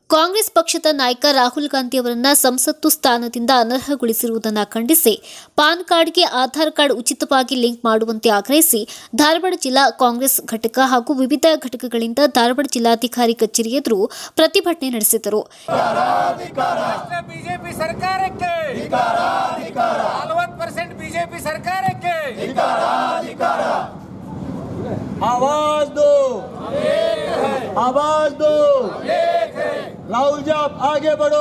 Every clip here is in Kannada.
ಕಾಂಗ್ರೆಸ್ ಪಕ್ಷದ ನಾಯಕ ರಾಹುಲ್ ಗಾಂಧಿ ಅವರನ್ನ ಸಂಸತ್ತು ಸ್ಥಾನದಿಂದ ಅನರ್ಹಗೊಳಿಸಿರುವುದನ್ನು ಖಂಡಿಸಿ ಪಾನ್ ಕಾರ್ಡ್ಗೆ ಆಧಾರ್ ಕಾರ್ಡ್ ಉಚಿತವಾಗಿ ಲಿಂಕ್ ಮಾಡುವಂತೆ ಆಗ್ರಹಿಸಿ ಧಾರವಾಡ ಜಿಲ್ಲಾ ಕಾಂಗ್ರೆಸ್ ಘಟಕ ಹಾಗೂ ವಿವಿಧ ಘಟಕಗಳಿಂದ ಧಾರವಾಡ ಜಿಲ್ಲಾಧಿಕಾರಿ ಕಚೇರಿ ಎದುರು ಪ್ರತಿಭಟನೆ ನಡೆಸಿದರು ರಾಷ್ಟ್ರ ಬಿಜೆಪಿ ಸರ್ಕಾರಕ್ಕೆ ನಲವತ್ತು ಪರ್ಸೆಂಟ್ ಬಿಜೆಪಿ ಸರ್ಕಾರಕ್ಕೆ आवाज दो आवाज दो राहुल जी आप आगे बढ़ो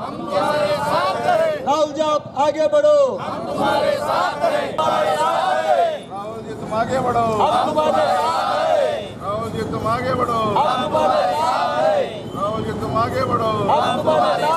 राहुल जी आप आगे बढ़ो राहुल जी तुम आगे बढ़ो हम तुम्हारे राहुल जी तुम आगे बढ़ो हम तुम्हारे राहुल जी तुम आगे बढ़ो हम तुम्हारे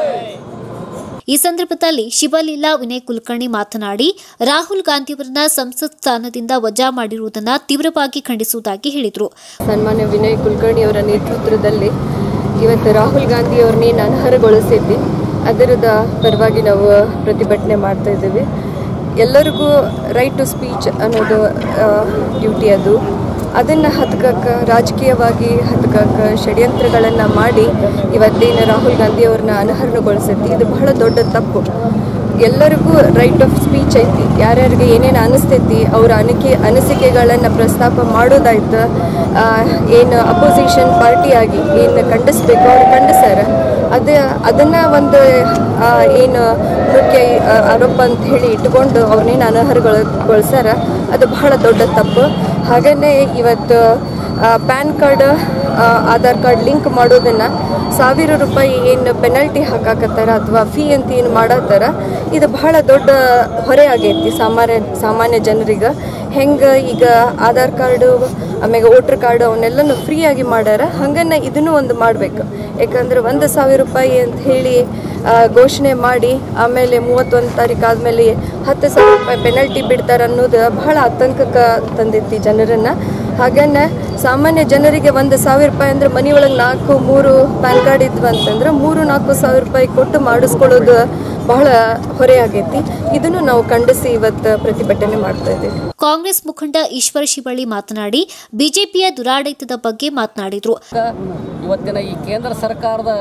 ಈ ಸಂದರ್ಭದಲ್ಲಿ ಶಿವಲೀಲಾ ವಿನಯ್ ಕುಲಕರ್ಣಿ ಮಾತನಾಡಿ ರಾಹುಲ್ ಗಾಂಧಿಯವರನ್ನ ಸಂಸತ್ ಸ್ಥಾನದಿಂದ ವಜಾ ಮಾಡಿರುವುದನ್ನು ತೀವ್ರವಾಗಿ ಖಂಡಿಸುವುದಾಗಿ ಹೇಳಿದರು ಸನ್ಮಾನ್ಯ ವಿನಯ್ ಕುಲಕರ್ಣಿ ಅವರ ನೇತೃತ್ವದಲ್ಲಿ ಇವತ್ತು ರಾಹುಲ್ ಗಾಂಧಿ ಅವ್ರನ್ನೇನು ಅನರ್ಹಗೊಳಿಸಿದ್ವಿ ಅದರದ ಪರವಾಗಿ ನಾವು ಪ್ರತಿಭಟನೆ ಮಾಡ್ತಾ ಇದ್ದೀವಿ ಎಲ್ಲರಿಗೂ ರೈಟ್ ಟು ಸ್ಪೀಚ್ ಅನ್ನೋದು ಡ್ಯೂಟಿ ಅದು ಅದನ್ನು ಹತ್ಕಕ್ಕೆ ರಾಜಕೀಯವಾಗಿ ಹತ್ಕಕ್ಕೆ ಷಡ್ಯಂತ್ರಗಳನ್ನು ಮಾಡಿ ಇವತ್ತೇನು ರಾಹುಲ್ ಗಾಂಧಿ ಅವ್ರನ್ನ ಅನರ್ಹಗೊಳಿಸೈತಿ ಇದು ಬಹಳ ದೊಡ್ಡ ತಪ್ಪು ಎಲ್ಲರಿಗೂ ರೈಟ್ ಆಫ್ ಸ್ಪೀಚ್ ಐತಿ ಯಾರ್ಯಾರಿಗೆ ಏನೇನು ಅನಿಸ್ತೈತಿ ಅವರ ಅನಿಕೆ ಅನಿಸಿಕೆಗಳನ್ನು ಪ್ರಸ್ತಾಪ ಮಾಡೋದಾಯ್ತು ಏನು ಅಪೋಸಿಷನ್ ಪಾರ್ಟಿಯಾಗಿ ಏನು ಖಂಡಿಸ್ಬೇಕು ಅವ್ರು ಖಂಡಿಸ್ಯಾರ ಅದು ಅದನ್ನು ಒಂದು ಆ, ಏನು ಮುಖ್ಯ ಆ, ಆರೋಪ ಅಂತ ಹೇಳಿ ಇಟ್ಕೊಂಡು ಅವ್ರನ್ನೇನು ಅನರ್ಹಗೊಳಿಸ್ಯಾರ ಅದು ಬಹಳ ದೊಡ್ಡ ತಪ್ಪು ಹಾಗೆಯೇ ಇವತ್ತು pan card Aadhaar card link ಮಾಡೋದನ್ನು ಸಾವಿರ ರೂಪಾಯಿ ಏನು ಪೆನಲ್ಟಿ ಹಾಕಾಕತ್ತಾರ ಅಥವಾ ಫೀ ಅಂತ ಏನು ಮಾಡತ್ತಾರ ಇದು ಬಹಳ ದೊಡ್ಡ ಹೊರೆ ಆಗೈತಿ ಸಾಮಾನ್ಯ ಸಾಮಾನ್ಯ ಜನರಿಗೆ ಹೆಂಗೆ ಈಗ ಆಧಾರ್ ಕಾರ್ಡು ಆಮ್ಯಾಗ ವೋಟ್ರ್ ಕಾರ್ಡು ಅವನ್ನೆಲ್ಲನೂ ಫ್ರೀಯಾಗಿ ಮಾಡ್ಯಾರ ಹಂಗನ್ನ ಇದನ್ನು ಒಂದು ಮಾಡಬೇಕು ಯಾಕಂದ್ರೆ ಒಂದು ಸಾವಿರ ರೂಪಾಯಿ ಅಂತ ಹೇಳಿ ಆ, ಘೋಷಣೆ ಮಾಡಿ ಆಮೇಲೆ ಮೂವತ್ತೊಂದು ತಾರೀಕು ಆದಮೇಲೆ ಹತ್ತು ಸಾವಿರ ರೂಪಾಯಿ ಪೆನಲ್ಟಿ ಬಿಡ್ತಾರೆ ಅನ್ನೋದು ಬಹಳ ಆತಂಕಕ್ಕೆ ತಂದೈತಿ ಜನರನ್ನು ಹಾಗನ್ನ ಸಾಮಾನ್ಯ ಜನರಿಗೆ ಒಂದು ಸಾವಿರ ರೂಪಾಯಿ ಅಂದ್ರೆ ಮನೆಯೊಳಗೆ ನಾಲ್ಕು ಮೂರು ಪ್ಯಾನ್ ಕಾರ್ಡ್ ಇದ್ವು ಅಂತಂದ್ರೆ ಮೂರು ನಾಲ್ಕು ಸಾವಿರ ರೂಪಾಯಿ ಕೊಟ್ಟು ಮಾಡಿಸ್ಕೊಳ್ಳೋದು ಬಹಳ ಹೊರೆ ಆಗೈತಿ ಇದನ್ನು ನಾವು ಖಂಡಿಸಿ ಇವತ್ತು ಪ್ರತಿಭಟನೆ ಮಾಡ್ತಾ ಇದ್ದೀವಿ ಕಾಂಗ್ರೆಸ್ ಮುಖಂಡ ಈಶ್ವರ ಶಿವಳ್ಳಿ ಮಾತನಾಡಿ ಬಿಜೆಪಿಯ ದುರಾಡಳಿತದ ಬಗ್ಗೆ ಮಾತನಾಡಿದರು ಇವತ್ತಿನ ಈ ಕೇಂದ್ರ ಸರ್ಕಾರದ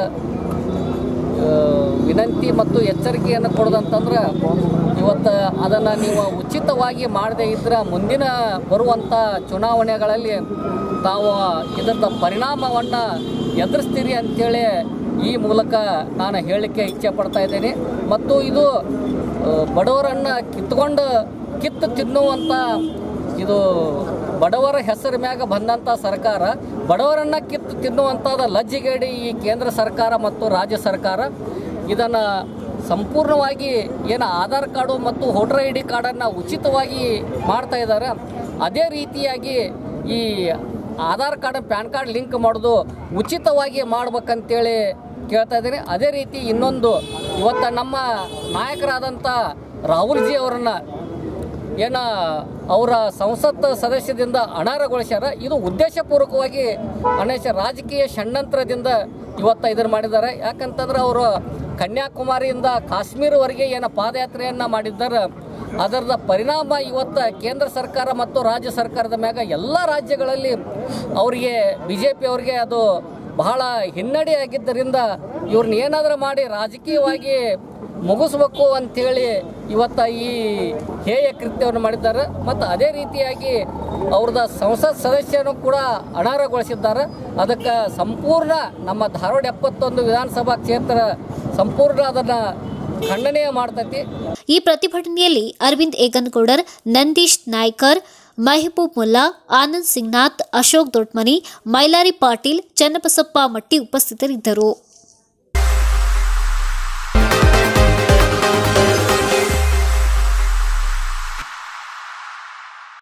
ಆ, ವಿನಂತಿ ಮತ್ತು ಎಚ್ಚರಿಕೆಯನ್ನು ಕೊಡೋದಂತಂದ್ರೆ ಇವತ್ತು ಅದನ್ನು ನೀವು ಉಚಿತವಾಗಿ ಮಾಡದೇ ಇದ್ರೆ ಮುಂದಿನ ಬರುವಂಥ ಚುನಾವಣೆಗಳಲ್ಲಿ ತಾವು ಇದರದ ಪರಿಣಾಮವನ್ನು ಎದುರಿಸ್ತೀರಿ ಅಂತೇಳಿ ಈ ಮೂಲಕ ನಾನು ಹೇಳಲಿಕ್ಕೆ ಇಚ್ಛೆ ಪಡ್ತಾ ಇದ್ದೇನೆ ಮತ್ತು ಇದು ಆ, ಬಡವರನ್ನು ಕಿತ್ಕೊಂಡು ಕಿತ್ತು ತಿನ್ನುವಂಥ ಇದು ಬಡವರ ಹೆಸರ ಮ್ಯಾಗ ಬಂದಂಥ ಸರ್ಕಾರ ಬಡವರನ್ನ ಕಿತ್ತು ತಿನ್ನುವಂಥದ್ದು ಲಜ್ಜಿಗೇಡಿ ಈ ಕೇಂದ್ರ ಸರ್ಕಾರ ಮತ್ತು ರಾಜ್ಯ ಸರ್ಕಾರ ಇದನ್ನು ಸಂಪೂರ್ಣವಾಗಿ ಏನು ಆಧಾರ್ ಕಾರ್ಡು ಮತ್ತು ವೋಟರ್ ಐ ಡಿ ಕಾರ್ಡನ್ನು ಉಚಿತವಾಗಿ ಮಾಡ್ತಾ ಇದ್ದಾರೆ ಅದೇ ರೀತಿಯಾಗಿ ಈ Aadhaar card pan card link ಮಾಡೋದು ಉಚಿತವಾಗಿ ಮಾಡ್ಬೇಕಂತೇಳಿ ಕೇಳ್ತಾ ಇದ್ದೀನಿ ಅದೇ ರೀತಿ ಇನ್ನೊಂದು ಇವತ್ತು ನಮ್ಮ ನಾಯಕರಾದಂಥ ರಾಹುಲ್ ಜಿ ಅವರನ್ನು ಏನ ಅವರ ಸಂಸತ್ ಸದಸ್ಯದಿಂದ ಅನರ್ಹಗೊಳಿಸ್ಯಾರ ಇದು ಉದ್ದೇಶಪೂರ್ವಕವಾಗಿ ಅನೇಕ ರಾಜಕೀಯ ಷಡ್ಯಂತ್ರದಿಂದ ಇವತ್ತು ಇದನ್ನು ಮಾಡಿದ್ದಾರೆ ಯಾಕಂತಂದ್ರೆ ಅವರು ಕನ್ಯಾಕುಮಾರಿಯಿಂದ ಕಾಶ್ಮೀರವರೆಗೆ ಏನು ಪಾದಯಾತ್ರೆಯನ್ನು ಮಾಡಿದ್ದಾರೆ ಅದರದ ಪರಿಣಾಮ ಇವತ್ತು ಕೇಂದ್ರ ಸರ್ಕಾರ ಮತ್ತು ರಾಜ್ಯ ಸರ್ಕಾರದ ಮ್ಯಾಗ ಎಲ್ಲ ರಾಜ್ಯಗಳಲ್ಲಿ ಅವರಿಗೆ ಬಿ ಜೆ ಪಿ ಅವ್ರಿಗೆ ಅದು ಬಹಳ ಹಿನ್ನಡೆ ಆಗಿದ್ದರಿಂದ ಇವ್ರನ್ನ ಏನಾದರೂ ಮಾಡಿ ರಾಜಕೀಯವಾಗಿ ಮುಗಿಸ್ಬೇಕು ಅಂಥೇಳಿ ಇವತ್ತು ಈ ಹೇಯ ಕೃತ್ಯವನ್ನು ಮಾಡಿದ್ದಾರೆ ಮತ್ತು ಅದೇ ರೀತಿಯಾಗಿ ಅವ್ರದ ಸಂಸತ್ ಸದಸ್ಯನು ಕೂಡ ಅನರ್ಹಗೊಳಿಸಿದ್ದಾರೆ ಅದಕ್ಕೆ ಸಂಪೂರ್ಣ ನಮ್ಮ ಧಾರವಾಡ ಎಪ್ಪತ್ತೊಂದು ವಿಧಾನಸಭಾ ಕ್ಷೇತ್ರ ಸಂಪೂರ್ಣ ಅದನ್ನು ಖಂಡನೆ ಮಾಡ್ತೈತಿ ಈ ಪ್ರತಿಭಟನೆಯಲ್ಲಿ ಅರವಿಂದ್ ಏಗನ್ಗೌಡರ್ ನಂದೀಶ್ ನಾಯ್ಕರ್ ಮೆಹಬೂಬ್ ಮುಲ್ಲಾ ಆನಂದ್ ಸಿಂಗ್ನಾಥ್ ಅಶೋಕ್ ದೊಡ್ಮನಿ ಮೈಲಾರಿ ಪಾಟೀಲ್ ಚನ್ನಬಸಪ್ಪ ಮಟ್ಟಿ ಉಪಸ್ಥಿತರಿದ್ದರು